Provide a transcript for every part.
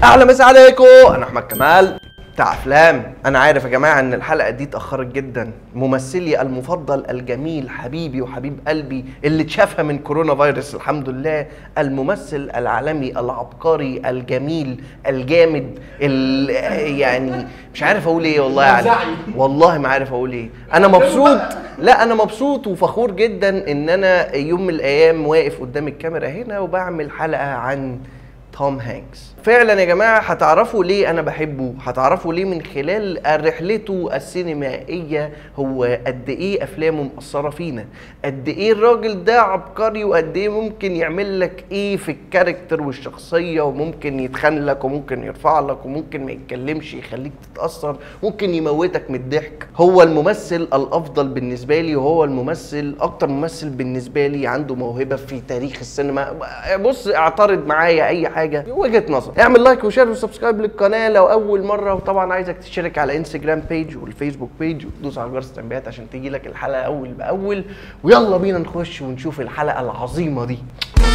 اهلا مسا عليكم انا احمد كمال بتاع افلام انا عارف يا جماعه ان الحلقه دي اتاخرت جدا ممثلي المفضل الجميل حبيبي وحبيب قلبي اللي اتشافى من كورونا فيروس الحمد لله الممثل العالمي العبقري الجميل الجامد ال- يعني مش عارف اقول ايه والله يعني والله ما عارف اقول ايه انا مبسوط لا انا مبسوط وفخور جدا ان انا يوم من الايام واقف قدام الكاميرا هنا وبعمل حلقه عن توم هانكس فعلا يا جماعه هتعرفوا ليه انا بحبه هتعرفوا ليه من خلال رحلته السينمائيه هو قد ايه افلامه مأثره فينا قد ايه الراجل ده عبقري وقد ايه ممكن يعمل لك ايه في الكاركتر والشخصيه وممكن يتخن لك وممكن يرفع لك وممكن ما يتكلمش يخليك تتاثر ممكن يموتك من الضحك هو الممثل الافضل بالنسبه لي وهو الممثل اكتر ممثل بالنسبه لي عنده موهبه في تاريخ السينما بص اعترض معايا اي حاجه وجهه نظر اعمل لايك وشير وسبسكرايب للقناه لو اول مره وطبعا عايزك تشترك على انستجرام بيج والفيسبوك بيج وتدوس على جرس التنبيهات عشان تيجي لك الحلقه اول باول ويلا بينا نخش ونشوف الحلقه العظيمه دي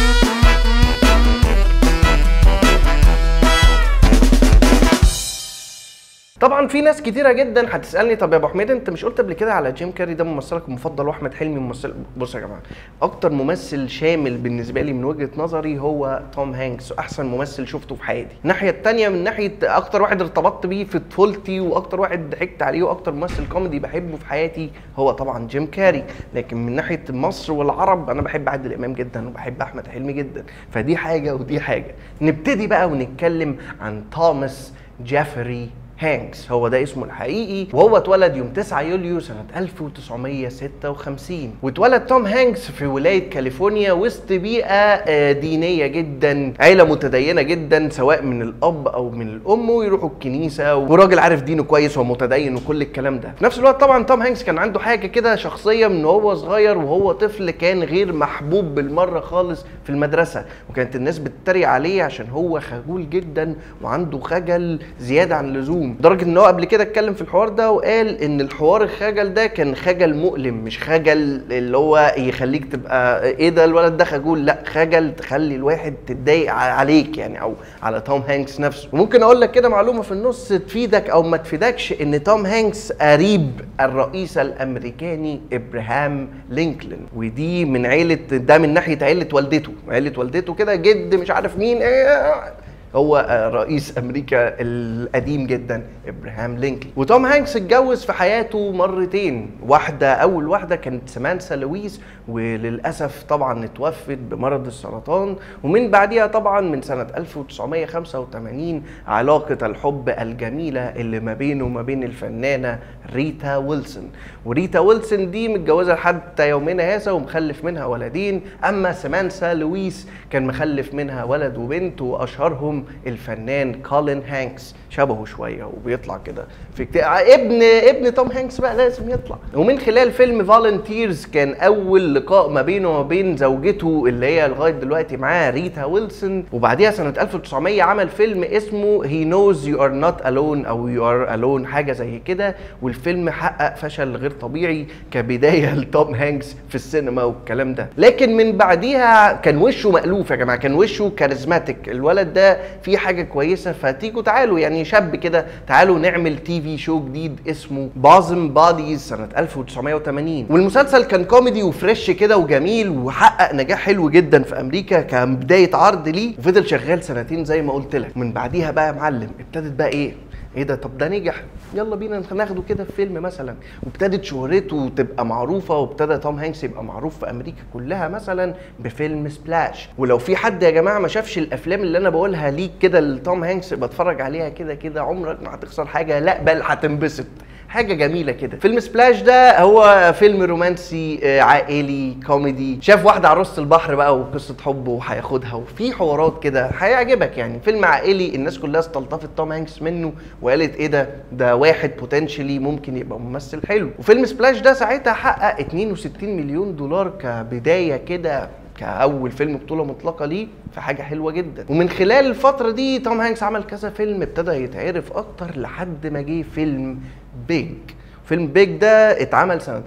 طبعا في ناس كتيره جدا هتسالني طب يا ابو حميد انت مش قلت قبل كده على جيم كاري ده ممثلك المفضل واحمد حلمي ممثل بص يا جماعه اكتر ممثل شامل بالنسبه لي من وجهه نظري هو توم هانكس احسن ممثل شفته في حياتي الناحيه التانية من ناحيه اكتر واحد ارتبطت بيه في طفولتي واكتر واحد ضحكت عليه واكتر ممثل كوميدي بحبه في حياتي هو طبعا جيم كاري لكن من ناحيه مصر والعرب انا بحب عادل امام جدا وبحب احمد حلمي جدا فدي حاجه ودي حاجه نبتدي بقى ونتكلم عن توماس جيفري هانكس هو ده اسمه الحقيقي وهو اتولد يوم 9 يوليو سنة 1956 واتولد توم هانكس في ولاية كاليفورنيا وسط بيئة آه، دينية جدا عيلة متدينة جدا سواء من الأب أو من الأم ويروحوا الكنيسة وراجل عارف دينه كويس ومتدين وكل الكلام ده في نفس الوقت طبعا توم هانكس كان عنده حاجة كده شخصية من وهو صغير وهو طفل كان غير محبوب بالمرة خالص في المدرسة وكانت الناس بتتريق عليه عشان هو خجول جدا وعنده خجل زيادة عن اللزوم لدرجه ان هو قبل كده اتكلم في الحوار ده وقال ان الحوار الخجل ده كان خجل مؤلم مش خجل اللي هو يخليك تبقى ايه ده الولد ده خجول لا خجل تخلي الواحد تتضايق ع- عليك يعني او على توم هانكس نفسه وممكن اقول لك كده معلومه في النص تفيدك او ما تفيدكش ان توم هانكس قريب الرئيس الامريكاني ابراهام لينكولن ودي من عيله ده من ناحيه عيله والدته عيله والدته كده جد مش عارف مين ايه هو آه، رئيس امريكا القديم جدا ابراهام لينكولن وتوم هانكس اتجوز في حياته مرتين واحده اول واحده كانت سمانثا لويس وللاسف طبعا اتوفت بمرض السرطان ومن بعديها طبعا من سنه 1985 علاقه الحب الجميله اللي ما بينه وما بين الفنانه ريتا ويلسون وريتا ويلسون دي متجوزه حتى يومنا هذا ومخلف منها ولدين اما سمانثا لويس كان مخلف منها ولد وبنت واشهرهم الفنان كولين هانكس شبهه شويه وبيطلع كده في كتير ابن ابن توم هانكس بقى لازم يطلع ومن خلال فيلم فالنتيرز كان اول لقاء ما بينه وما بين زوجته اللي هي لغايه دلوقتي معاه ريتا ويلسون وبعديها سنه 1900 عمل فيلم اسمه هي نوز يو ار نوت الون او يو ار الون حاجه زي كده والفيلم حقق فشل غير طبيعي كبدايه لتوم هانكس في السينما والكلام ده لكن من بعديها كان وشه مألوف يا جماعه كان وشه كاريزماتيك الولد ده فيه حاجه كويسه فتيجوا تعالوا يعني شاب كده تعالوا نعمل تي في شو جديد اسمه بازم باديز سنه 1980 والمسلسل كان كوميدي وفريش كده وجميل وحقق نجاح حلو جدا في امريكا كبدايه عرض ليه وفضل شغال سنتين زي ما قلت لك من بعديها بقى يا معلم ابتدت بقى ايه ايه ده طب ده نجح يلا بينا ناخده كده في فيلم مثلا وابتدت شهرته تبقى معروفه وابتدى توم هانكس يبقى معروف في امريكا كلها مثلا بفيلم سبلاش ولو في حد يا جماعه ما شافش الافلام اللي انا بقولها ليك كده لتوم هانكس يبقى اتفرج عليها كده كده عمرك ما هتخسر حاجه لا بل هتنبسط حاجه جميله كده فيلم سبلاش ده هو فيلم رومانسي آه، عائلي كوميدي شاف واحده عروسه البحر بقى وقصه حب وهياخدها وفي حوارات كده هيعجبك يعني فيلم عائلي الناس كلها استلطفت توم هانكس منه وقالت ايه ده ده واحد بوتنشلي ممكن يبقى ممثل حلو وفيلم سبلاش ده ساعتها حقق 62 مليون دولار كبدايه كده كاول فيلم بطوله مطلقه ليه فحاجه حلوه جدا ومن خلال الفتره دي توم هانكس عمل كذا فيلم ابتدى يتعرف اكتر لحد ما جه فيلم بيج فيلم بيج ده اتعمل سنه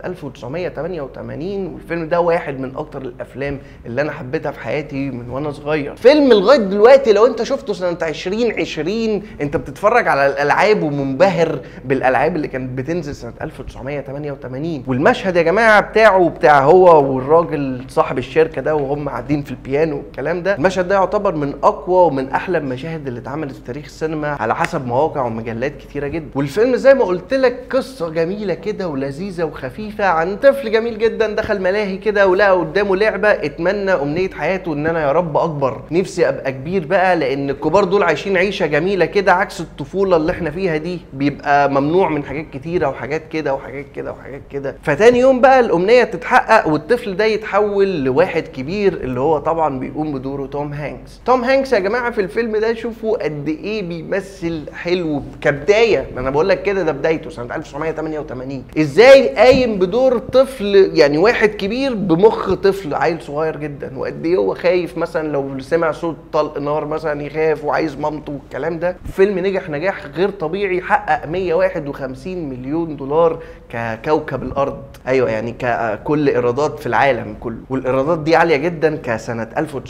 1988 والفيلم ده واحد من اكتر الافلام اللي انا حبيتها في حياتي من وانا صغير فيلم لغايه دلوقتي لو انت شفته سنه 2020 انت بتتفرج على الالعاب ومنبهر بالالعاب اللي كانت بتنزل سنه 1988 والمشهد يا جماعه بتاعه بتاع هو والراجل صاحب الشركه ده وهم قاعدين في البيانو والكلام ده المشهد ده يعتبر من اقوى ومن احلى المشاهد اللي اتعملت في تاريخ السينما على حسب مواقع ومجلات كتيره جدا والفيلم زي ما قلت لك قصه جميله كده ولذيذه وخفيفه عن طفل جميل جدا دخل ملاهي كده ولقى قدامه لعبه اتمنى امنيه حياته ان انا يا رب اكبر نفسي ابقى كبير بقى لان الكبار دول عايشين عيشه جميله كده عكس الطفوله اللي احنا فيها دي بيبقى ممنوع من حاجات كتيره وحاجات كده وحاجات كده وحاجات كده فتاني يوم بقى الامنيه تتحقق والطفل ده يتحول لواحد كبير اللي هو طبعا بيقوم بدوره توم هانكس توم هانكس يا جماعه في الفيلم ده شوفوا قد ايه بيمثل حلو كبدايه ما انا بقول لك كده ده بدايته سنه 1988 ازاي قايم بدور طفل يعني واحد كبير بمخ طفل عيل صغير جدا وقد ايه هو خايف مثلا لو سمع صوت طلق نار مثلا يخاف وعايز مامته والكلام ده فيلم نجح نجاح غير طبيعي حقق 151 مليون دولار ككوكب الارض ايوه يعني ككل ايرادات في العالم كله والايرادات دي عاليه جدا كسنه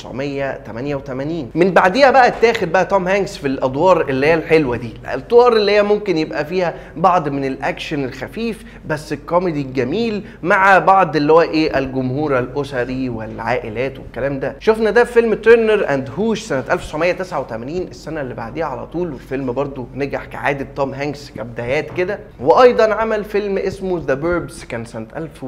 1988 من بعديها بقى اتاخد بقى توم هانكس في الادوار اللي هي الحلوه دي الادوار اللي هي ممكن يبقى فيها بعض من الاكشن الخفيف بس الكوميدي الجميل مع بعض اللي هو ايه الجمهور الاسري والعائلات والكلام ده شفنا ده في فيلم تيرنر اند هوش سنه 1989 السنه اللي بعديها على طول والفيلم برضو نجح كعاده توم هانكس كبدايات كده وايضا عمل فيلم اسمه ذا بيربس كان سنه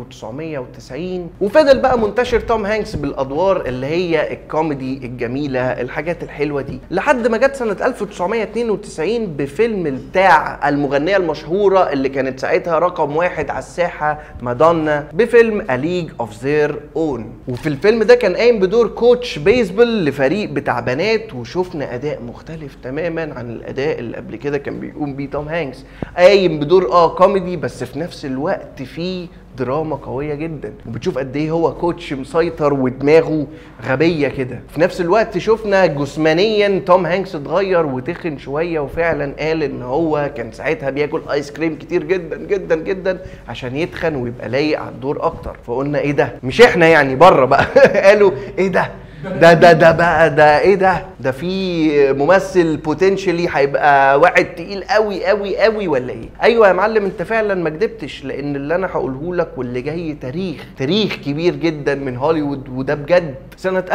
1990 وفضل بقى منتشر توم هانكس بالادوار اللي هي الكوميدي الجميله الحاجات الحلوه دي لحد ما جت سنه 1992 بفيلم بتاع المغنيه المشهوره اللي كانت ساعتها رقم واحد على الساحه مادونا بفيلم A League of Their Own وفي الفيلم ده كان قايم بدور كوتش بيسبول لفريق بتاع بنات وشفنا اداء مختلف تماما عن الاداء اللي قبل كده كان بيقوم بيه توم هانكس قايم بدور اه كوميدي بس في نفس الوقت فيه دراما قوية جدا وبتشوف قد ايه هو كوتش مسيطر ودماغه غبية كده في نفس الوقت شفنا جسمانيا توم هانكس اتغير وتخن شوية وفعلا قال ان هو كان ساعتها بياكل ايس كريم كتير جدا جدا جدا عشان يتخن ويبقى لايق على الدور اكتر فقلنا ايه ده مش احنا يعني بره بقى قالوا ايه ده ده ده ده بقى ده ايه ده ده في ممثل بوتنشالي هيبقى واحد تقيل قوي قوي قوي ولا ايه ايوه يا معلم انت فعلا ما كدبتش لان اللي انا هقوله لك واللي جاي تاريخ تاريخ كبير جدا من هوليوود وده بجد سنة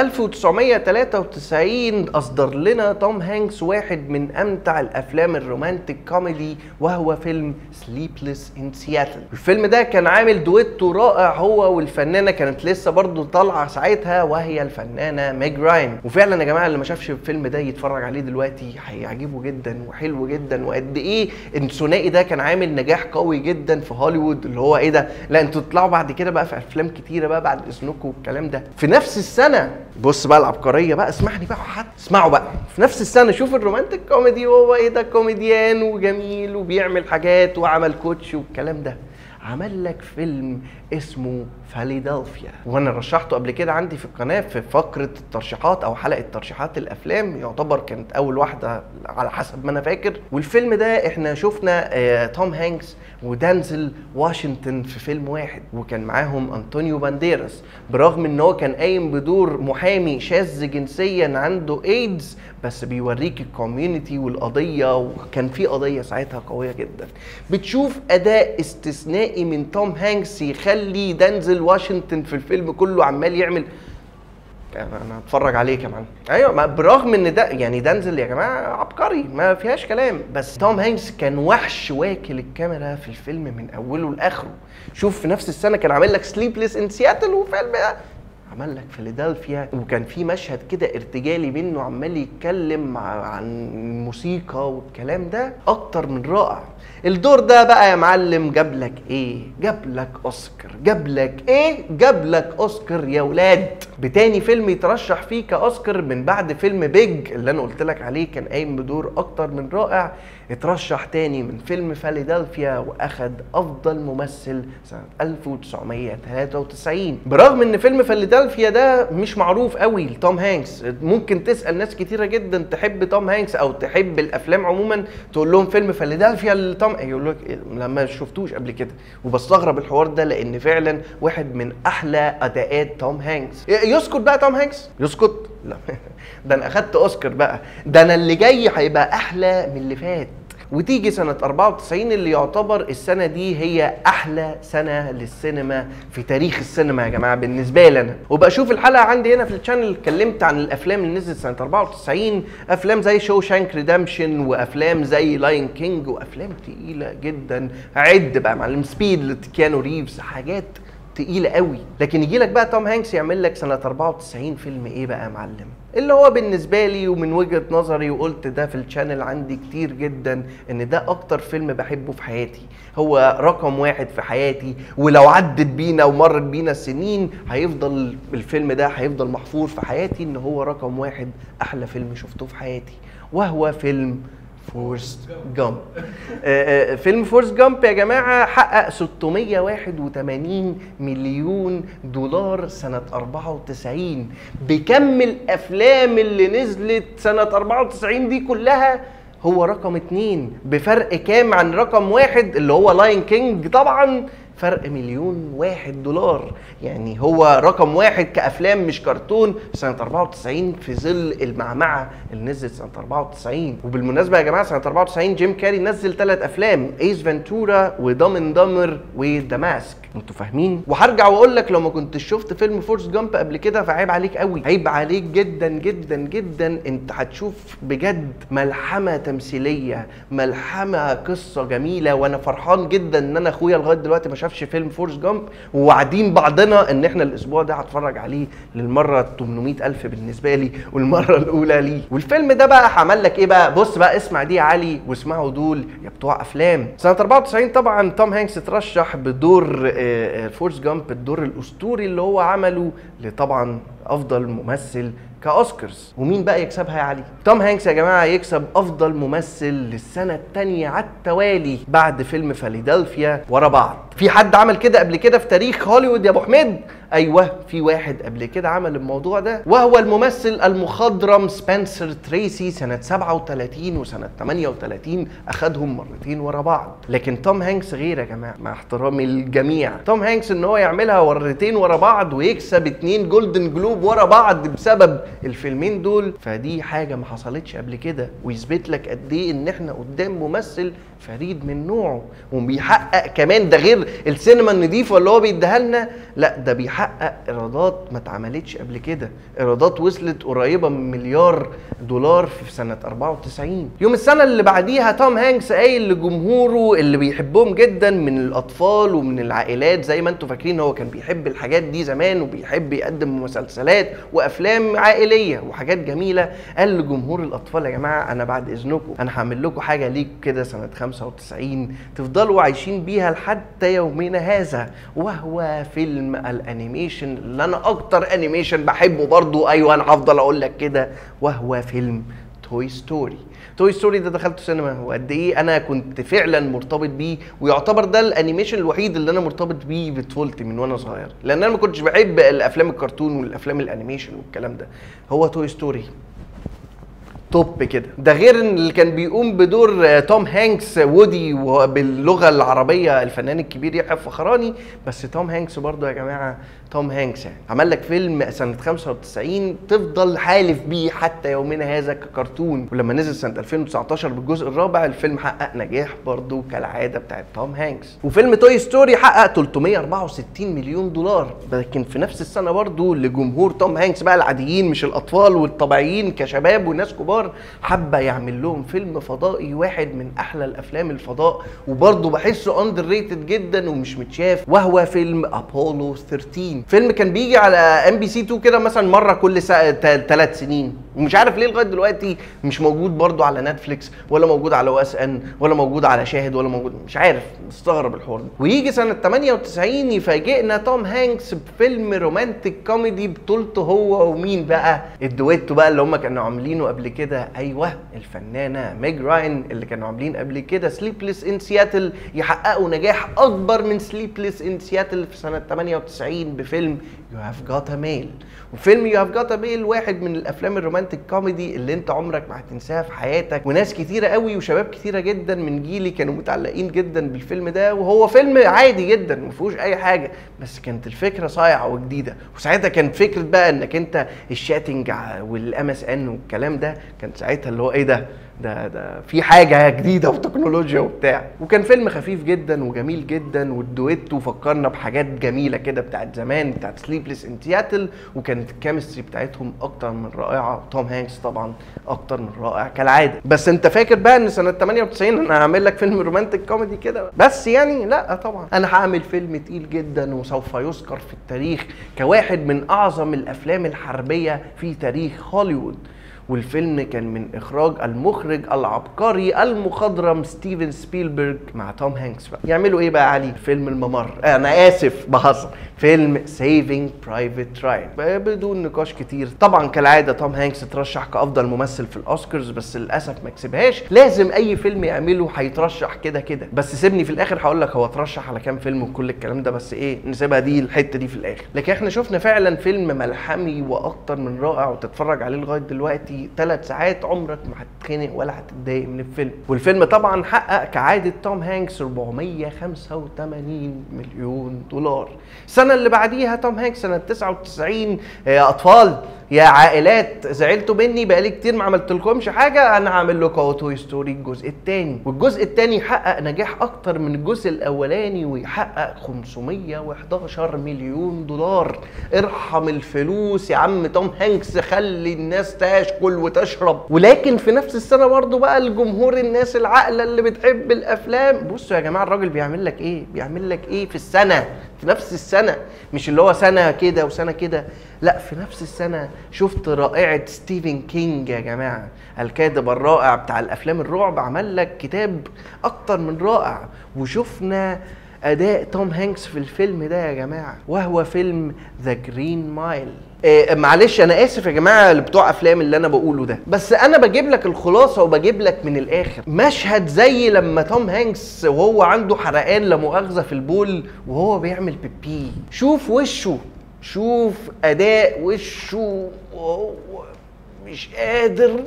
1993 أصدر لنا توم هانكس واحد من أمتع الأفلام الرومانتيك كوميدي وهو فيلم سليبلس إن سياتل الفيلم ده كان عامل دويتو رائع هو والفنانة كانت لسه برضو طالعة ساعتها وهي الفنانة ميج راين وفعلا يا جماعة اللي ما شافش الفيلم ده يتفرج عليه دلوقتي هيعجبه جدا وحلو جدا وقد إيه الثنائي ده كان عامل نجاح قوي جدا في هوليوود اللي هو إيه ده لا انتوا تطلعوا بعد كده بقى في أفلام كتيرة بقى بعد إذنكم والكلام ده في نفس السنة بص بقى العبقريه بقى اسمعني بقى حد اسمعوا بقى في نفس السنه شوف الرومانتيك كوميدي وهو ايه ده كوميديان وجميل وبيعمل حاجات وعمل كوتش والكلام ده عمل لك فيلم اسمه فاليدلفيا وانا رشحته قبل كده عندي في القناه في فقره الترشيحات او حلقه ترشيحات الافلام يعتبر كانت اول واحده على حسب ما انا فاكر والفيلم ده احنا شفنا آه توم هانكس ودانزل واشنطن في فيلم واحد وكان معاهم انطونيو بانديراس برغم ان هو كان قايم بدور محامي شاذ جنسيا عنده ايدز بس بيوريك الكوميونتي والقضيه وكان في قضيه ساعتها قويه جدا بتشوف اداء استثنائي من توم هانكس يخلي دانزل واشنطن في الفيلم كله عمال يعمل انا هتفرج عليه كمان ايوه ما برغم ان ده يعني دانزل يا جماعه عبقري ما فيهاش كلام بس توم هانكس كان وحش واكل الكاميرا في الفيلم من اوله لاخره شوف في نفس السنه كان عامل لك سليبلس ان سياتل وفيلم عمل لك فيلادلفيا وكان في مشهد كده ارتجالي منه عمال يتكلم عن الموسيقى والكلام ده اكتر من رائع الدور ده بقى يا معلم جاب لك ايه جاب لك اوسكار جاب لك ايه جاب لك اوسكار يا ولاد بتاني فيلم يترشح فيه كاوسكار من بعد فيلم بيج اللي انا قلت لك عليه كان قايم بدور اكتر من رائع اترشح تاني من فيلم فيلادلفيا واخد افضل ممثل سنه 1993 برغم ان فيلم فيلادلفيا ده مش معروف قوي لتوم هانكس ممكن تسال ناس كتيره جدا تحب توم هانكس او تحب الافلام عموما تقول لهم فيلم فيلادلفيا لتوم يقول لك إيه؟ لما شفتوش قبل كده وبستغرب الحوار ده لان فعلا واحد من احلى اداءات توم هانكس يسكت بقى توم هانكس يسكت لا ده انا اخدت اوسكار بقى ده انا اللي جاي هيبقى احلى من اللي فات وتيجي سنة 94 اللي يعتبر السنة دي هي أحلى سنة للسينما في تاريخ السينما يا جماعة بالنسبة لي أنا وبشوف الحلقة عندي هنا في الشانل اتكلمت عن الأفلام اللي نزلت سنة 94 أفلام زي شو شانك ريدمشن وأفلام زي لاين كينج وأفلام تقيلة جدا عد بقى معلم سبيد لكيانو ريفز حاجات تقيلة قوي لكن يجي لك بقى توم هانكس يعمل لك سنة 94 فيلم ايه بقى يا معلم اللي هو بالنسبة لي ومن وجهة نظري وقلت ده في الشانل عندي كتير جدا ان ده اكتر فيلم بحبه في حياتي هو رقم واحد في حياتي ولو عدت بينا ومرت بينا السنين هيفضل الفيلم ده هيفضل محفور في حياتي ان هو رقم واحد احلى فيلم شفته في حياتي وهو فيلم فورست جامب فيلم فورست جامب يا جماعه حقق 681 مليون دولار سنه 94 بكم الافلام اللي نزلت سنه 94 دي كلها هو رقم اتنين بفرق كام عن رقم واحد اللي هو لاين كينج طبعا فرق مليون واحد دولار يعني هو رقم واحد كافلام مش كرتون سنه 94 في ظل المعمعه اللي نزلت سنه 94 وبالمناسبه يا جماعه سنه 94 جيم كاري نزل ثلاث افلام ايس فنتورا ودامن دامر وذا ماسك انتوا فاهمين وهرجع واقول لك لو ما كنتش شفت فيلم فورس جامب قبل كده فعيب عليك قوي عيب عليك جدا جدا جدا انت هتشوف بجد ملحمه تمثيليه ملحمه قصه جميله وانا فرحان جدا ان انا اخويا لغايه دلوقتي ما شافش فيلم فورس جامب وواعدين بعضنا ان احنا الاسبوع ده هتفرج عليه للمره 800 الف بالنسبه لي والمره الاولى لي والفيلم ده بقى عمل لك ايه بقى بص بقى اسمع دي يا علي واسمعوا دول يا بتوع افلام سنه 94 طبعا توم هانكس اترشح بدور فورس جامب الدور الاسطوري اللي هو عمله لطبعا افضل ممثل كاوسكارز ومين بقى يكسبها يا علي توم هانكس يا جماعه يكسب افضل ممثل للسنه الثانيه على التوالي بعد فيلم فيلادلفيا ورا بعض في حد عمل كده قبل كده في تاريخ هوليوود يا ابو حميد ايوه في واحد قبل كده عمل الموضوع ده وهو الممثل المخضرم سبنسر تريسي سنه 37 وسنه 38 اخدهم مرتين ورا بعض لكن توم هانكس غير يا جماعه مع احترامي للجميع توم هانكس ان هو يعملها مرتين ورا بعض ويكسب اتنين جولدن جلوب ورا بعض بسبب الفيلمين دول فدي حاجه ما حصلتش قبل كده ويثبت لك قد ايه ان احنا قدام ممثل فريد من نوعه وبيحقق كمان ده غير السينما النظيفه اللي هو بيديها لنا لا ده بيحقق ايرادات ما اتعملتش قبل كده ايرادات وصلت قريبه من مليار دولار في سنه 94 يوم السنه اللي بعديها توم هانكس قايل لجمهوره اللي بيحبهم جدا من الاطفال ومن العائلات زي ما انتم فاكرين هو كان بيحب الحاجات دي زمان وبيحب يقدم مسلسلات وافلام عائليه وحاجات جميله قال لجمهور الاطفال يا جماعه انا بعد اذنكم انا هعمل لكم حاجه ليك كده سنه 95 تفضلوا عايشين بيها لحد يومنا هذا وهو فيلم الانيميشن اللي انا اكتر انيميشن بحبه برضو ايوه انا هفضل اقول لك كده وهو فيلم توي ستوري توي ستوري ده دخلته سينما وقد ايه انا كنت فعلا مرتبط بيه ويعتبر ده الانيميشن الوحيد اللي انا مرتبط بيه بطفولتي من وانا صغير لان انا ما كنتش بحب الافلام الكرتون والافلام الانيميشن والكلام ده هو توي ستوري توب كده ده غير ان اللي كان بيقوم بدور توم هانكس وودي باللغه العربيه الفنان الكبير يحيى الفخراني بس توم هانكس برضو يا جماعه توم هانكس يعني عمل لك فيلم سنه 95 تفضل حالف بيه حتى يومنا هذا ككرتون ولما نزل سنه 2019 بالجزء الرابع الفيلم حقق نجاح برضو كالعاده بتاعت توم هانكس وفيلم توي ستوري حقق 364 مليون دولار لكن في نفس السنه برضو لجمهور توم هانكس بقى العاديين مش الاطفال والطبيعيين كشباب وناس كبار حابه يعمل لهم فيلم فضائي واحد من احلى الافلام الفضاء وبرضه بحسه اندر ريتد جدا ومش متشاف وهو فيلم ابولو 13 فيلم كان بيجي على ام بي سي 2 كده مثلا مره كل ثلاث سنين ومش عارف ليه لغايه دلوقتي مش موجود برضو على نتفليكس ولا موجود على او اس ان ولا موجود على شاهد ولا موجود مش عارف مستغرب الحوار ده ويجي سنه 98 يفاجئنا توم هانكس بفيلم رومانتك كوميدي بطولته هو ومين بقى الدويتو بقى اللي هم كانوا عاملينه قبل كده ايوه الفنانه ميج راين اللي كانوا عاملين قبل كده سليبلس ان سياتل يحققوا نجاح اكبر من سليبلس ان سياتل في سنه 98 بفيلم يو هاف جوت ا ميل وفيلم يو هاف جوت ا ميل واحد من الافلام الرومانتك كوميدي اللي انت عمرك ما هتنساها في حياتك وناس كتيره قوي وشباب كتيره جدا من جيلي كانوا متعلقين جدا بالفيلم ده وهو فيلم عادي جدا ما فيهوش اي حاجه بس كانت الفكره صايعه وجديده وساعتها كانت فكره بقى انك انت الشاتنج والام اس ان والكلام ده كان ساعتها اللي هو ايه ده ده ده في حاجه جديده وتكنولوجيا وبتاع وكان فيلم خفيف جدا وجميل جدا والدويتو فكرنا بحاجات جميله كده بتاعت زمان بتاعت سليبلس ان سياتل وكانت الكيمستري بتاعتهم اكتر من رائعه توم هانكس طبعا اكتر من رائع كالعاده بس انت فاكر بقى ان سنه 98 انا هعمل لك فيلم رومانتك كوميدي كده بس يعني لا طبعا انا هعمل فيلم تقيل جدا وسوف يذكر في التاريخ كواحد من اعظم الافلام الحربيه في تاريخ هوليوود والفيلم كان من اخراج المخرج العبقري المخضرم ستيفن سبيلبرج مع توم هانكس بقى يعملوا ايه بقى يا علي فيلم الممر انا اسف بهزر فيلم سيفينج برايفت راين بدون نقاش كتير طبعا كالعاده توم هانكس اترشح كافضل ممثل في الاوسكارز بس للاسف ما كسبهاش لازم اي فيلم يعمله هيترشح كده كده بس سيبني في الاخر هقول لك هو اترشح على كام فيلم وكل الكلام ده بس ايه نسيبها دي الحته دي في الاخر لكن احنا شفنا فعلا فيلم ملحمي واكتر من رائع وتتفرج عليه لغايه دلوقتي ثلاث ساعات عمرك ما هتتخنق ولا هتتضايق من الفيلم والفيلم طبعا حقق كعاده توم هانكس 485 مليون دولار السنه اللي بعديها توم هانكس سنه 99 يا اطفال يا عائلات زعلتوا مني بقالي كتير ما عملت لكمش حاجه انا هعمل لكم اهو توي ستوري الجزء الثاني والجزء الثاني يحقق نجاح اكتر من الجزء الاولاني ويحقق 511 مليون دولار ارحم الفلوس يا عم توم هانكس خلي الناس تاكل وتشرب ولكن في نفس السنه برضو بقى الجمهور الناس العاقله اللي بتحب الافلام بصوا يا جماعه الراجل بيعمل لك ايه بيعمل لك ايه في السنه في نفس السنه مش اللي هو سنه كده وسنه كده لا في نفس السنه شفت رائعه ستيفن كينج يا جماعه الكاتب الرائع بتاع الافلام الرعب عمل لك كتاب اكتر من رائع وشفنا اداء توم هانكس في الفيلم ده يا جماعه وهو فيلم ذا جرين مايل إيه معلش انا اسف يا جماعه اللي بتوع افلام اللي انا بقوله ده بس انا بجيب لك الخلاصه وبجيب لك من الاخر مشهد زي لما توم هانكس وهو عنده حرقان لا مؤاخذه في البول وهو بيعمل بيبي شوف وشه شوف اداء وشه وهو مش قادر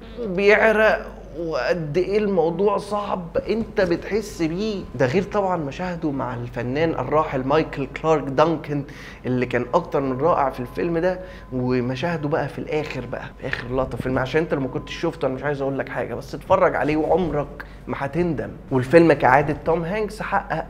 بيعرق وقد ايه الموضوع صعب انت بتحس بيه ده غير طبعا مشاهده مع الفنان الراحل مايكل كلارك دانكن اللي كان اكتر من رائع في الفيلم ده ومشاهده بقى في الاخر بقى في اخر لقطه في الفيلم عشان انت لو ما كنتش شفته انا مش عايز اقول لك حاجه بس اتفرج عليه وعمرك ما هتندم والفيلم كعاده توم هانكس حقق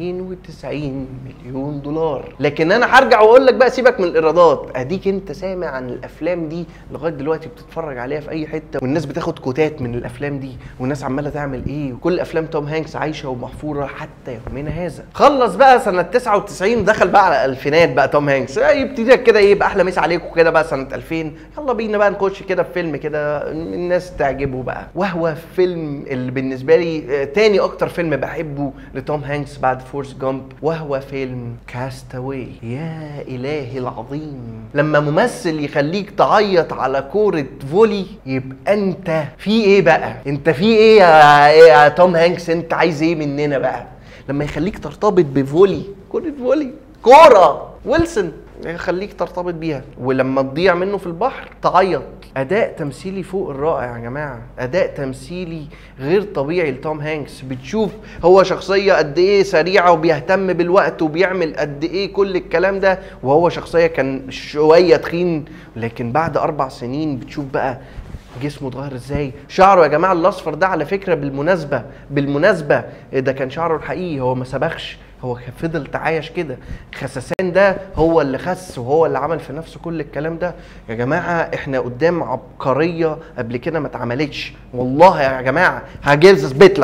290 مليون دولار لكن انا هرجع واقول لك بقى سيبك من الايرادات اديك انت سامع عن الافلام دي لغايه دلوقتي بتتفرج عليها في اي حته والناس بتاخد كوتات من الافلام دي والناس عماله تعمل ايه وكل افلام توم هانكس عايشه ومحفوره حتى يومنا هذا خلص بقى سنه 99 دخل بقى على الالفينات بقى توم هانكس يبتدي كده ايه يبقى احلى مسا عليكم كده بقى سنه 2000 يلا بينا بقى نخش كده في فيلم كده الناس تعجبه بقى وهو فيلم اللي بالنسبه لي تاني اكتر فيلم بحبه لتوم هانكس بعد فورس جامب وهو فيلم كاستاوي يا الهي العظيم لما ممثل يخليك تعيط على كوره فولي يبقى انت في ايه بقى انت في ايه يا, يا توم هانكس انت عايز ايه مننا بقى لما يخليك ترتبط بفولي كوره فولي كوره ويلسون يخليك ترتبط بيها ولما تضيع منه في البحر تعيط اداء تمثيلي فوق الرائع يا جماعه اداء تمثيلي غير طبيعي لتوم هانكس بتشوف هو شخصيه قد ايه سريعه وبيهتم بالوقت وبيعمل قد ايه كل الكلام ده وهو شخصيه كان شويه تخين لكن بعد اربع سنين بتشوف بقى جسمه اتغير ازاي شعره يا جماعه الاصفر ده على فكره بالمناسبه بالمناسبه ده كان شعره الحقيقي هو ما سبخش هو فضل تعايش كده خسسان ده هو اللي خس وهو اللي عمل في نفسه كل الكلام ده يا جماعه احنا قدام عبقريه قبل كده ما اتعملتش والله يا جماعه هجيز اثبت لك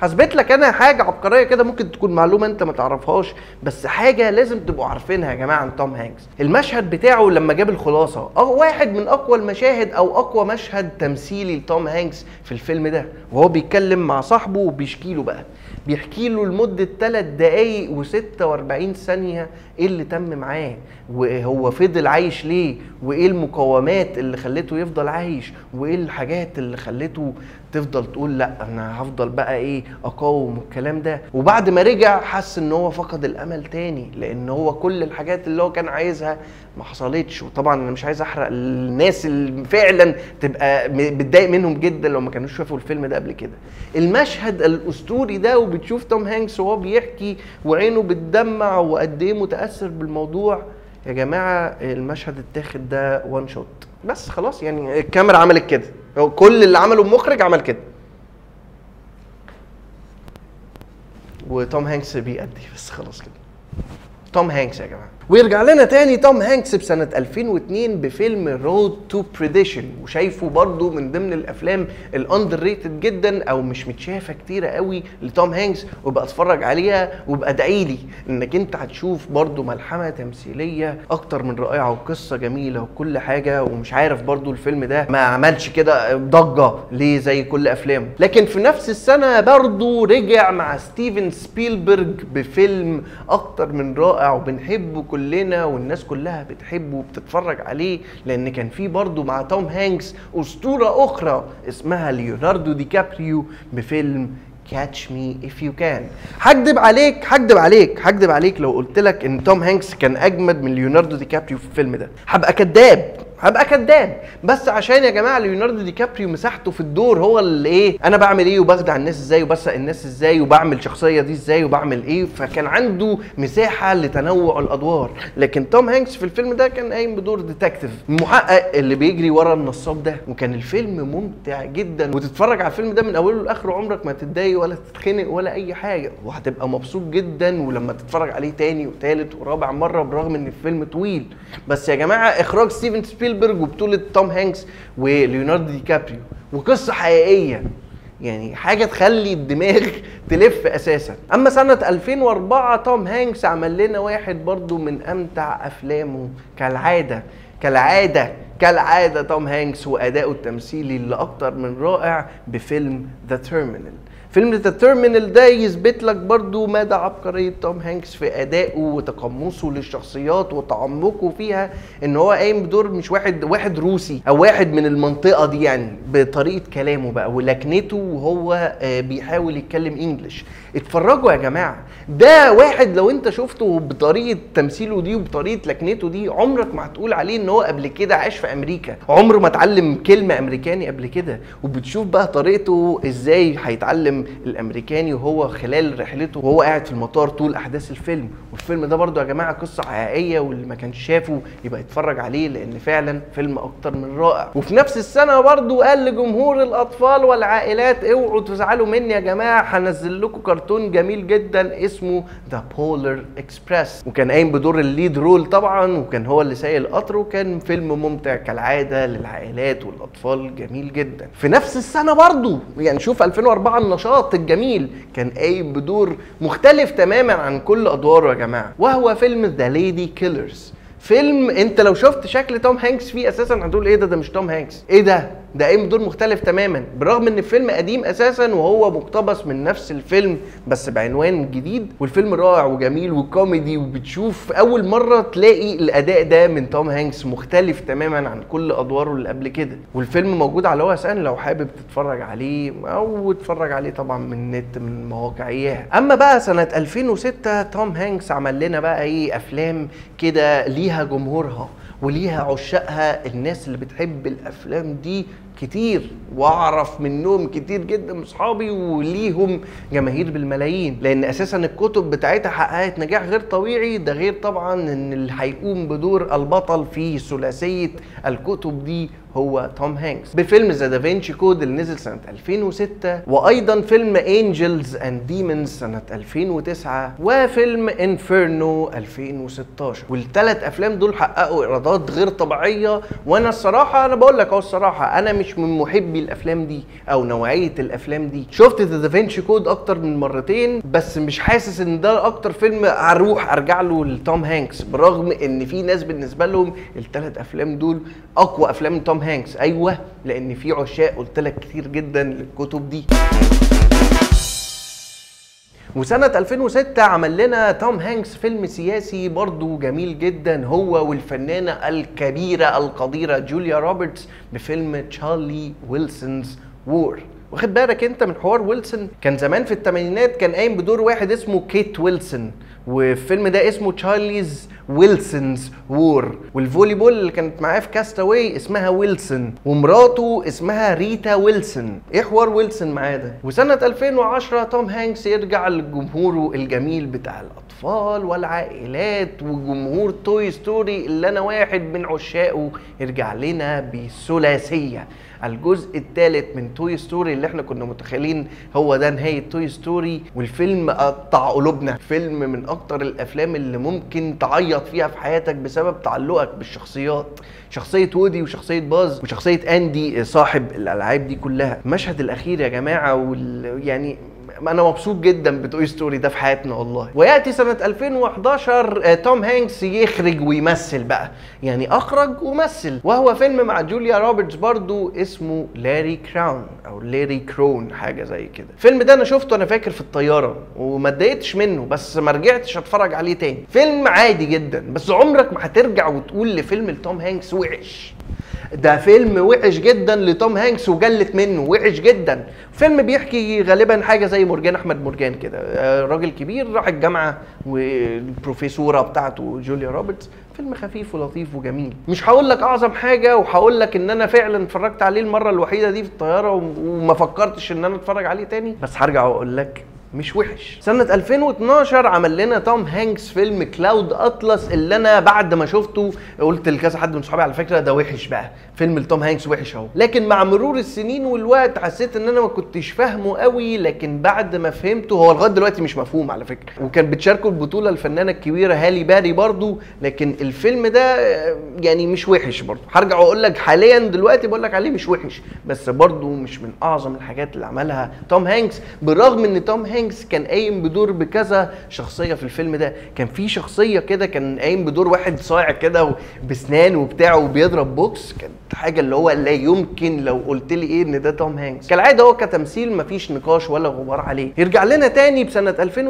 هثبت لك انا حاجه عبقريه كده ممكن تكون معلومه انت ما تعرفهاش بس حاجه لازم تبقوا عارفينها يا جماعه عن توم هانكس المشهد بتاعه لما جاب الخلاصه اه واحد من اقوى المشاهد او اقوى مشهد تمثيلي لتوم هانكس في الفيلم ده وهو بيتكلم مع صاحبه وبيشكي له بقى بيحكي له لمدة 3 دقايق و46 ثانية ايه اللي تم معاه وهو فضل عايش ليه وايه المقومات اللي خلته يفضل عايش وايه الحاجات اللي خلته تفضل تقول لا انا هفضل بقى ايه اقاوم الكلام ده وبعد ما رجع حس ان هو فقد الامل تاني لان هو كل الحاجات اللي هو كان عايزها ما حصلتش وطبعا انا مش عايز احرق الناس اللي فعلا تبقى متضايق منهم جدا لو ما كانوش شافوا الفيلم ده قبل كده المشهد الاسطوري ده وبتشوف توم هانكس وهو بيحكي وعينه بتدمع وقد ايه متاثر بالموضوع يا جماعه المشهد التاخد ده وان شوت بس خلاص يعني الكاميرا عملت كده هو كل اللي عمله المخرج عمل كده وتوم هانكس بيأدي بس خلاص كده توم هانكس يا جماعه ويرجع لنا تاني توم هانكس بسنة 2002 بفيلم رود تو بريديشن وشايفه برضو من ضمن الافلام الاندر ريتد جدا او مش متشافة كتيرة قوي لتوم هانكس وبقى اتفرج عليها وبقى ادعي لي انك انت هتشوف برضو ملحمة تمثيلية اكتر من رائعة وقصة جميلة وكل حاجة ومش عارف برضو الفيلم ده ما عملش كده ضجة ليه زي كل افلامه لكن في نفس السنة برضو رجع مع ستيفن سبيلبرج بفيلم اكتر من رائع وبنحبه كلنا والناس كلها بتحبه وبتتفرج عليه لان كان في برضه مع توم هانكس اسطوره اخرى اسمها ليوناردو دي كابريو بفيلم كاتش مي اف يو كان هكدب عليك هكدب عليك هكدب عليك لو قلت لك ان توم هانكس كان اجمد من ليوناردو دي كابريو في الفيلم ده هبقى كذاب هبقى كذاب بس عشان يا جماعه ليوناردو دي كابريو مساحته في الدور هو اللي ايه انا بعمل ايه وبخدع الناس ازاي وبسرق الناس ازاي وبعمل شخصيه دي ازاي وبعمل ايه فكان عنده مساحه لتنوع الادوار لكن توم هانكس في الفيلم ده كان قايم بدور ديتكتيف المحقق اللي بيجري ورا النصاب ده وكان الفيلم ممتع جدا وتتفرج على الفيلم ده من اوله لاخره عمرك ما تتضايق ولا تتخنق ولا اي حاجه وهتبقى مبسوط جدا ولما تتفرج عليه تاني وتالت ورابع مره برغم ان الفيلم طويل بس يا جماعه اخراج ستيفن سبيلبرج وبطوله توم هانكس وليوناردو دي كابريو وقصه حقيقيه يعني حاجه تخلي الدماغ تلف اساسا اما سنه 2004 توم هانكس عمل لنا واحد برضو من امتع افلامه كالعاده كالعاده كالعاده توم هانكس واداؤه التمثيلي اللي اكتر من رائع بفيلم ذا تيرمينال فيلم ذا تيرمينال ده يثبت لك برضو مدى عبقرية توم هانكس في أدائه وتقمصه للشخصيات وتعمقه فيها إن هو قايم بدور مش واحد واحد روسي أو واحد من المنطقة دي يعني بطريقة كلامه بقى ولكنته وهو آه، بيحاول يتكلم انجلش اتفرجوا يا جماعة ده واحد لو انت شفته بطريقة تمثيله دي وبطريقة لكنته دي عمرك ما هتقول عليه ان هو قبل كده عاش في امريكا عمره ما اتعلم كلمة امريكاني قبل كده وبتشوف بقى طريقته ازاي هيتعلم الامريكاني وهو خلال رحلته وهو قاعد في المطار طول احداث الفيلم والفيلم ده برضو يا جماعة قصة حقيقية واللي ما كانش شافه يبقى يتفرج عليه لان فعلا فيلم اكتر من رائع وفي نفس السنة برضو قال لجمهور الاطفال والعائلات اوعوا تزعلوا مني يا جماعة هنزل لكم كرتون جميل جدا اسمه ذا بولر اكسبريس وكان قايم بدور الليد رول طبعا وكان هو اللي سايق القطر وكان فيلم ممتع كالعاده للعائلات والاطفال جميل جدا في نفس السنه برضو يعني شوف 2004 النشاط الجميل كان قايم بدور مختلف تماما عن كل ادواره يا جماعه وهو فيلم ذا ليدي كيلرز فيلم انت لو شفت شكل توم هانكس فيه اساسا هتقول ايه ده ده مش توم هانكس ايه ده ده قايم بدور مختلف تماما بالرغم ان الفيلم قديم اساسا وهو مقتبس من نفس الفيلم بس بعنوان جديد والفيلم رائع وجميل وكوميدي وبتشوف اول مره تلاقي الاداء ده من توم هانكس مختلف تماما عن كل ادواره اللي قبل كده والفيلم موجود على او اس ان لو حابب تتفرج عليه او تتفرج عليه طبعا من النت من مواقع اياها اما بقى سنه 2006 توم هانكس عمل لنا بقى ايه افلام كده ليها جمهورها وليها عشاقها الناس اللي بتحب الافلام دي كتير واعرف منهم كتير جدا من اصحابي وليهم جماهير بالملايين لان اساسا الكتب بتاعتها حققت نجاح غير طبيعي ده غير طبعا ان اللي هيقوم بدور البطل في ثلاثيه الكتب دي هو توم هانكس بفيلم ذا دافنشي كود اللي نزل سنه 2006 وايضا فيلم انجلز اند ديمونز سنه 2009 وفيلم انفيرنو 2016 والثلاث افلام دول حققوا ايرادات غير طبيعيه وانا الصراحه انا بقول لك اهو الصراحه انا مش من محبي الافلام دي او نوعيه الافلام دي شفت ذا دافنشي كود اكتر من مرتين بس مش حاسس ان ده اكتر فيلم اروح ارجع له لتوم هانكس بالرغم ان في ناس بالنسبه لهم الثلاث افلام دول اقوى افلام توم هانكس ايوه لان في عشاق قلت لك كتير جدا للكتب دي وسنة 2006 عمل لنا توم هانكس فيلم سياسي برضه جميل جدا هو والفنانة الكبيرة القديرة جوليا روبرتس بفيلم تشارلي ويلسونز وور واخد بالك انت من حوار ويلسون كان زمان في الثمانينات كان قايم بدور واحد اسمه كيت ويلسون والفيلم ده اسمه تشارليز ويلسونز وور والفولي بول اللي كانت معاه في كاستاوي اسمها ويلسون ومراته اسمها ريتا ويلسون ايه حوار ويلسون معاه ده وسنه 2010 توم هانكس يرجع لجمهوره الجميل بتاع الاطفال والعائلات وجمهور توي ستوري اللي انا واحد من عشاقه يرجع لنا بثلاثيه الجزء الثالث من توي ستوري اللي احنا كنا متخيلين هو ده نهايه توي ستوري والفيلم قطع قلوبنا فيلم من اكتر الافلام اللي ممكن تعيط فيها في حياتك بسبب تعلقك بالشخصيات شخصيه وودي وشخصيه باز وشخصيه اندي صاحب الالعاب دي كلها المشهد الاخير يا جماعه وال... يعني انا مبسوط جدا بتوي ستوري ده في حياتنا والله وياتي سنه 2011 توم هانكس يخرج ويمثل بقى يعني اخرج ومثل وهو فيلم مع جوليا روبرتس برضو اسمه لاري كراون او لاري كرون حاجه زي كده الفيلم ده انا شفته انا فاكر في الطياره وما اتضايقتش منه بس ما رجعتش اتفرج عليه تاني فيلم عادي جدا بس عمرك ما هترجع وتقول لفيلم لتوم هانكس وحش ده فيلم وحش جدا لتوم هانكس وجلت منه وحش جدا فيلم بيحكي غالبا حاجه زي مرجان احمد مرجان كده راجل كبير راح الجامعه والبروفيسوره بتاعته جوليا روبرتس فيلم خفيف ولطيف وجميل مش هقول لك اعظم حاجه وهقول لك ان انا فعلا اتفرجت عليه المره الوحيده دي في الطياره وما فكرتش ان انا اتفرج عليه تاني بس هرجع واقول لك مش وحش سنة 2012 عمل لنا توم هانكس فيلم كلاود اطلس اللي انا بعد ما شفته قلت لكذا حد من صحابي على فكرة ده وحش بقى فيلم لتوم هانكس وحش اهو لكن مع مرور السنين والوقت حسيت ان انا ما كنتش فاهمه قوي لكن بعد ما فهمته هو لغايه دلوقتي مش مفهوم على فكرة وكان بتشاركه البطولة الفنانة الكبيرة هالي باري برضو لكن الفيلم ده يعني مش وحش برضو هرجع واقول لك حاليا دلوقتي بقول لك عليه مش وحش بس برضو مش من اعظم الحاجات اللي عملها توم هانكس بالرغم ان توم هانكس هانكس كان قايم بدور بكذا شخصيه في الفيلم ده كان في شخصيه كده كان قايم بدور واحد صايع كده بسنان وبتاع وبيضرب بوكس كانت حاجه اللي هو لا يمكن لو قلت لي ايه ان ده توم هانكس كالعاده هو كتمثيل مفيش نقاش ولا غبار عليه يرجع لنا تاني بسنه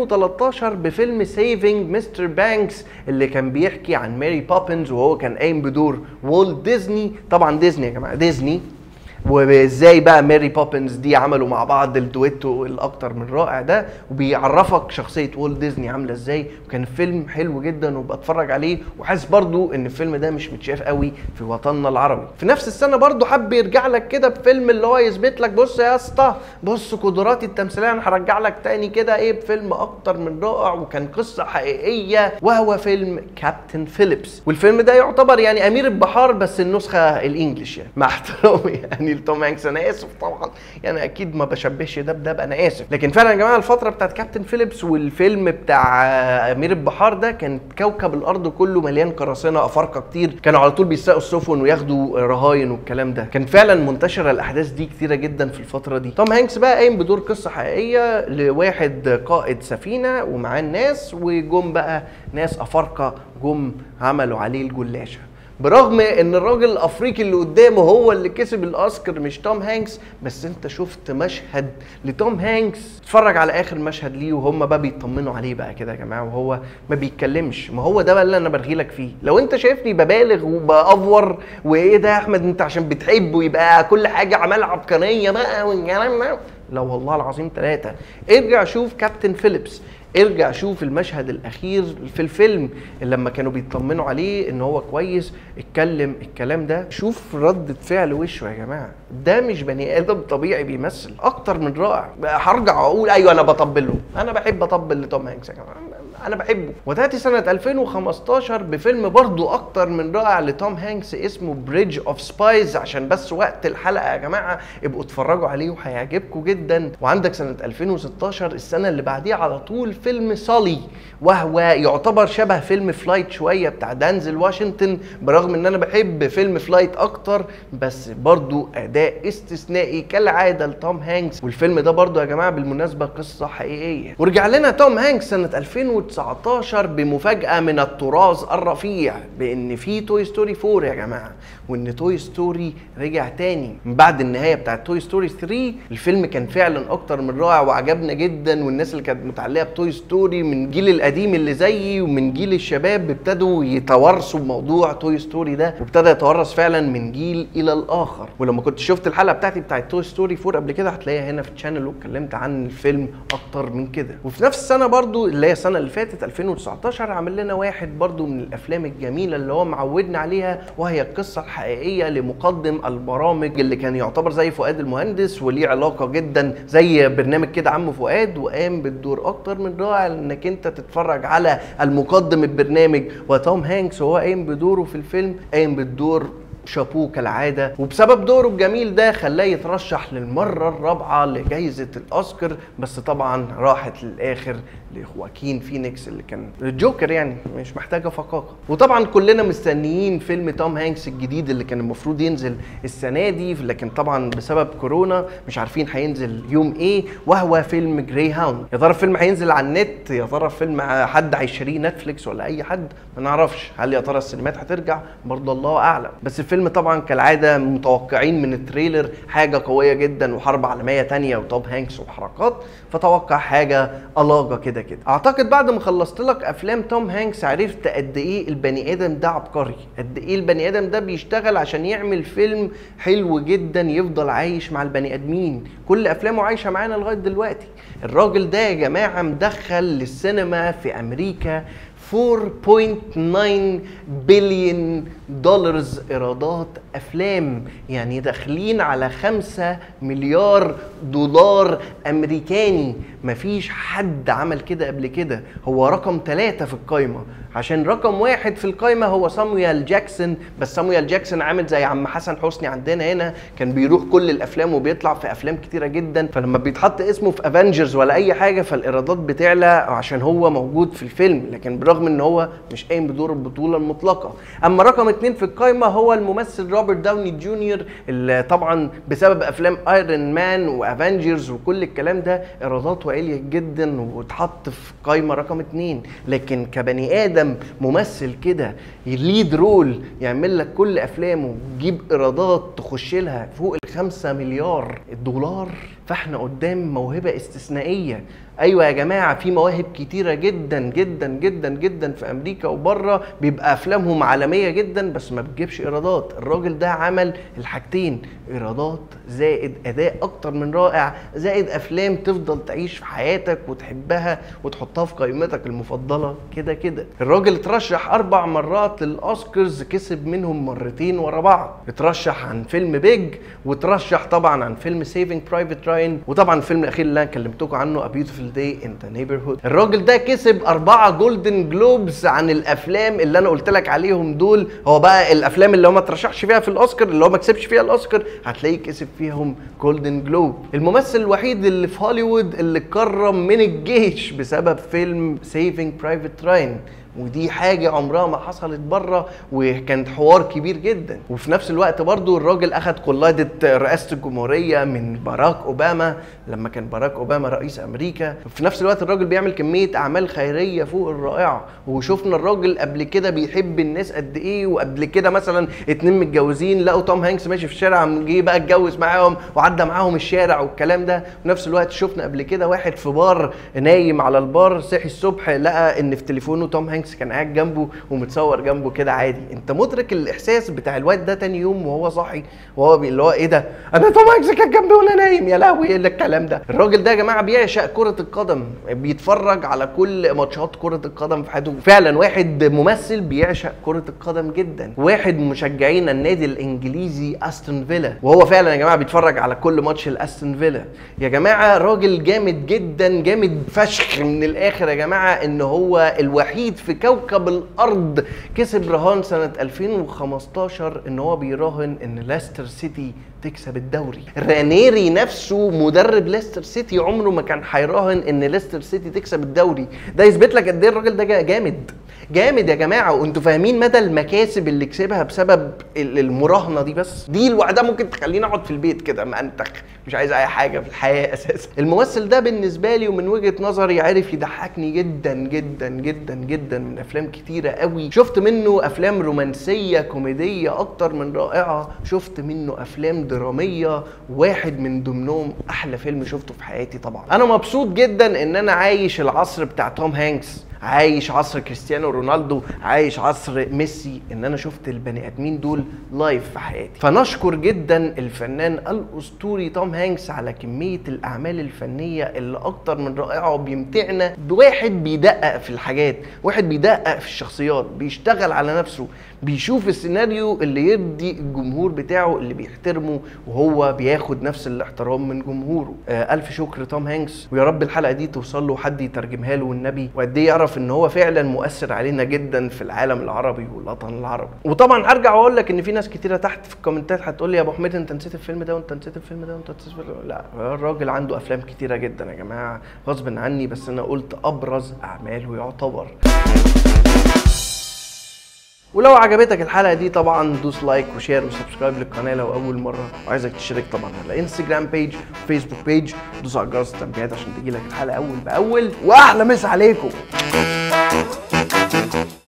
2013 بفيلم سيفنج مستر بانكس اللي كان بيحكي عن ماري بوبنز وهو كان قايم بدور والت ديزني طبعا ديزني يا جماعه ديزني وازاي بقى ماري بوبنز دي عملوا مع بعض الدويتو الاكتر من رائع ده وبيعرفك شخصيه وولت ديزني عامله ازاي وكان فيلم حلو جدا وبتفرج عليه وحاسس برضو ان الفيلم ده مش متشاف قوي في وطننا العربي في نفس السنه برضو حب يرجع لك كده بفيلم اللي هو يثبت لك بص يا اسطى بص قدراتي التمثيليه انا هرجع لك تاني كده ايه بفيلم اكتر من رائع وكان قصه حقيقيه وهو فيلم كابتن فيليبس والفيلم ده يعتبر يعني امير البحار بس النسخه الانجليش يعني مع احترامي يعني لتوم هانكس انا اسف طبعا يعني اكيد ما بشبهش ده بده انا اسف لكن فعلا يا جماعه الفتره بتاعت كابتن فيليبس والفيلم بتاع امير البحار ده كان كوكب الارض كله مليان قراصنه افارقه كتير كانوا على طول بيسرقوا السفن وياخدوا رهاين والكلام ده كان فعلا منتشره الاحداث دي كتيره جدا في الفتره دي توم هانكس بقى قايم بدور قصه حقيقيه لواحد قائد سفينه ومعاه الناس وجم بقى ناس افارقه جم عملوا عليه الجلاشه برغم ان الراجل الافريقي اللي قدامه هو اللي كسب الاوسكار مش توم هانكس بس انت شفت مشهد لتوم هانكس اتفرج على اخر مشهد ليه وهم بقى بيطمنوا عليه بقى كده يا جماعه وهو ما بيتكلمش ما هو ده بقى اللي انا برغي لك فيه لو انت شايفني ببالغ وبافور وايه ده يا احمد انت عشان بتحبه يبقى كل حاجه عمال عبقريه بقى والكلام ده لا والله العظيم ثلاثه ارجع شوف كابتن فيليبس ارجع شوف المشهد الاخير في الفيلم اللي لما كانوا بيطمنوا عليه ان هو كويس اتكلم الكلام ده شوف ردة فعل وشه يا جماعه ده مش بني ادم طبيعي بيمثل اكتر من رائع هرجع اقول ايوه انا بطبل له انا بحب اطبل لتوم هانكس يا جماعه انا بحبه وتاتي سنه 2015 بفيلم برضو اكتر من رائع لتوم هانكس اسمه بريدج اوف سبايز عشان بس وقت الحلقه يا جماعه ابقوا اتفرجوا عليه وهيعجبكم جدا وعندك سنه 2016 السنه اللي بعديها على طول فيلم صالي وهو يعتبر شبه فيلم فلايت شويه بتاع دانزل واشنطن برغم ان انا بحب فيلم فلايت اكتر بس برضو اداء استثنائي كالعاده لتوم هانكس والفيلم ده برضو يا جماعه بالمناسبه قصه حقيقيه ورجع لنا توم هانكس سنه 2019 بمفاجاه من التراث الرفيع بان في توي ستوري 4 يا جماعه وان توي ستوري رجع تاني من بعد النهايه بتاعت توي ستوري 3 الفيلم كان فعلا اكتر من رائع وعجبنا جدا والناس اللي كانت متعلقه بتوي ستوري من جيل القديم اللي زيي ومن جيل الشباب ابتدوا يتوارثوا بموضوع توي ستوري ده وابتدى يتورث فعلا من جيل الى الاخر ولما كنت شفت الحلقه بتاعتي بتاعت توي ستوري 4 قبل كده هتلاقيها هنا في الشانل واتكلمت عن الفيلم اكتر من كده وفي نفس السنه برضو اللي هي السنه اللي فاتت 2019 عمل لنا واحد برضو من الافلام الجميله اللي هو معودنا عليها وهي القصه الحقيقيه لمقدم البرامج اللي كان يعتبر زي فؤاد المهندس وليه علاقه جدا زي برنامج كده عم فؤاد وقام بالدور اكتر من رائع انك انت تتفرج على المقدم البرنامج وتوم هانكس وهو قايم بدوره في الفيلم قايم بالدور شابوه كالعادة وبسبب دوره الجميل ده خلاه يترشح للمرة الرابعة لجائزة الأوسكار بس طبعا راحت للآخر لخواكين فينيكس اللي كان الجوكر يعني مش محتاجة فقاقة وطبعا كلنا مستنيين فيلم توم هانكس الجديد اللي كان المفروض ينزل السنة دي لكن طبعا بسبب كورونا مش عارفين هينزل يوم ايه وهو فيلم جراي هاوند يا ترى الفيلم هينزل على النت يا ترى الفيلم حد هيشتريه نتفليكس ولا اي حد ما نعرفش هل يا ترى السينمات هترجع برضه الله اعلم بس الفيلم طبعا كالعاده متوقعين من التريلر حاجه قويه جدا وحرب عالميه تانية وتوم هانكس وحركات فتوقع حاجه الاجه كده كده اعتقد بعد ما خلصت لك افلام توم هانكس عرفت قد ايه البني ادم ده عبقري قد ايه البني ادم ده بيشتغل عشان يعمل فيلم حلو جدا يفضل عايش مع البني ادمين كل افلامه عايشه معانا لغايه دلوقتي الراجل ده يا جماعه مدخل للسينما في امريكا 4.9 بليون دولارز ايرادات افلام يعني داخلين على 5 مليار دولار امريكاني مفيش حد عمل كده قبل كده هو رقم ثلاثة في القايمة عشان رقم واحد في القايمة هو سامويال جاكسون بس سامويال جاكسون عامل زي عم حسن حسني عندنا هنا كان بيروح كل الافلام وبيطلع في افلام كتيرة جدا فلما بيتحط اسمه في افنجرز ولا اي حاجة فالايرادات بتعلى عشان هو موجود في الفيلم لكن برغم ان هو مش قايم بدور البطولة المطلقة اما رقم اتنين في القايمة هو الممثل روبرت داوني جونيور اللي طبعا بسبب افلام ايرون مان وافنجرز وكل الكلام ده ايراداته عالية جدا واتحط في قايمة رقم اتنين لكن كبني ادم ممثل كده يليد رول يعمل لك كل افلامه ويجيب ايرادات تخش لها فوق الخمسة مليار دولار فاحنا قدام موهبة استثنائية ايوه يا جماعه في مواهب كتيره جدا جدا جدا جدا في امريكا وبره بيبقى افلامهم عالميه جدا بس ما بتجيبش ايرادات الراجل ده عمل الحاجتين ايرادات زائد اداء اكتر من رائع زائد افلام تفضل تعيش في حياتك وتحبها وتحطها في قائمتك المفضله كده كده الراجل اترشح اربع مرات للاوسكارز كسب منهم مرتين ورا بعض اترشح عن فيلم بيج وترشح طبعا عن فيلم سيفنج برايفت راين وطبعا الفيلم الاخير اللي انا كلمتكم عنه A Beautiful Day in the Neighborhood الراجل ده كسب أربعة جولدن جلوبز عن الأفلام اللي أنا قلت لك عليهم دول هو بقى الأفلام اللي هو ما ترشحش فيها في الأوسكار اللي هو ما كسبش فيها الأوسكار هتلاقيه كسب فيهم جولدن جلوب الممثل الوحيد اللي في هوليوود اللي اتكرم من الجيش بسبب فيلم سيفنج برايفت راين ودي حاجة عمرها ما حصلت بره وكانت حوار كبير جدا وفي نفس الوقت برضو الراجل أخد قلادة رئاسة الجمهورية من باراك أوباما لما كان باراك أوباما رئيس أمريكا في نفس الوقت الراجل بيعمل كمية أعمال خيرية فوق الرائعة وشفنا الراجل قبل كده بيحب الناس قد إيه وقبل كده مثلا اتنين متجوزين لقوا توم هانكس ماشي في الشارع جه بقى اتجوز معاهم وعدى معاهم الشارع والكلام ده وفي نفس الوقت شفنا قبل كده واحد في بار نايم على البار صحي الصبح لقى ان في تليفونه توم هانكس هانكس كان قاعد جنبه ومتصور جنبه كده عادي انت مدرك الاحساس بتاع الواد ده تاني يوم وهو صاحي وهو بي- اللي هو ايه ده انا توم هانكس كان جنبي وانا نايم يا لهوي ايه اللي الكلام ده الراجل ده يا جماعه بيعشق كره القدم بيتفرج على كل ماتشات كره القدم في حياته فعلا واحد ممثل بيعشق كره القدم جدا واحد من مشجعين النادي الانجليزي استون فيلا وهو فعلا يا جماعه بيتفرج على كل ماتش الاستون فيلا يا جماعه راجل جامد جدا جامد فشخ من الاخر يا جماعه ان هو الوحيد في كوكب الارض كسب رهان سنه 2015 ان هو بيراهن ان ليستر سيتي تكسب الدوري رانيري نفسه مدرب ليستر سيتي عمره ما كان هيراهن ان ليستر سيتي تكسب الدوري ده يثبت لك قد ايه الراجل ده جامد جامد يا جماعه وانتوا فاهمين مدى المكاسب اللي كسبها بسبب ال- المراهنه دي بس دي لوحدها ممكن تخليني اقعد في البيت كده منتخ مش عايز اي حاجه في الحياه اساسا الممثل ده بالنسبه لي ومن وجهه نظري عرف يضحكني جدا جدا جدا جدا من افلام كتيره قوي شفت منه افلام رومانسيه كوميديه اكتر من رائعه شفت منه افلام دراميه واحد من ضمنهم احلى فيلم شفته في حياتي طبعا انا مبسوط جدا ان انا عايش العصر بتاع توم هانكس عايش عصر كريستيانو رونالدو عايش عصر ميسي ان انا شفت البني ادمين دول لايف في حياتي فنشكر جدا الفنان الاسطوري توم هانكس على كميه الاعمال الفنيه اللي اكتر من رائعه وبيمتعنا بواحد بيدقق في الحاجات واحد بيدقق في الشخصيات بيشتغل على نفسه بيشوف السيناريو اللي يرضي الجمهور بتاعه اللي بيحترمه وهو بياخد نفس الاحترام من جمهوره آه الف شكر توم هانكس ويا رب الحلقه دي توصل له حد يترجمها له والنبي وقد ايه يعرف ان هو فعلا مؤثر علينا جدا في العالم العربي والوطن العربي وطبعا هرجع واقول لك ان في ناس كتيره تحت في الكومنتات هتقول لي يا ابو حميد انت نسيت الفيلم ده وانت نسيت الفيلم ده وانت نسيت الفيلم ده لا الراجل عنده افلام كتيره جدا يا جماعه غصب عني بس انا قلت ابرز اعماله يعتبر ولو عجبتك الحلقه دي طبعا دوس لايك وشير وسبسكرايب للقناه لو اول مره وعايزك تشترك طبعا على انستجرام بيج وفيسبوك بيج دوس على جرس التنبيهات عشان تجيلك الحلقه اول باول واحلى مسا عليكم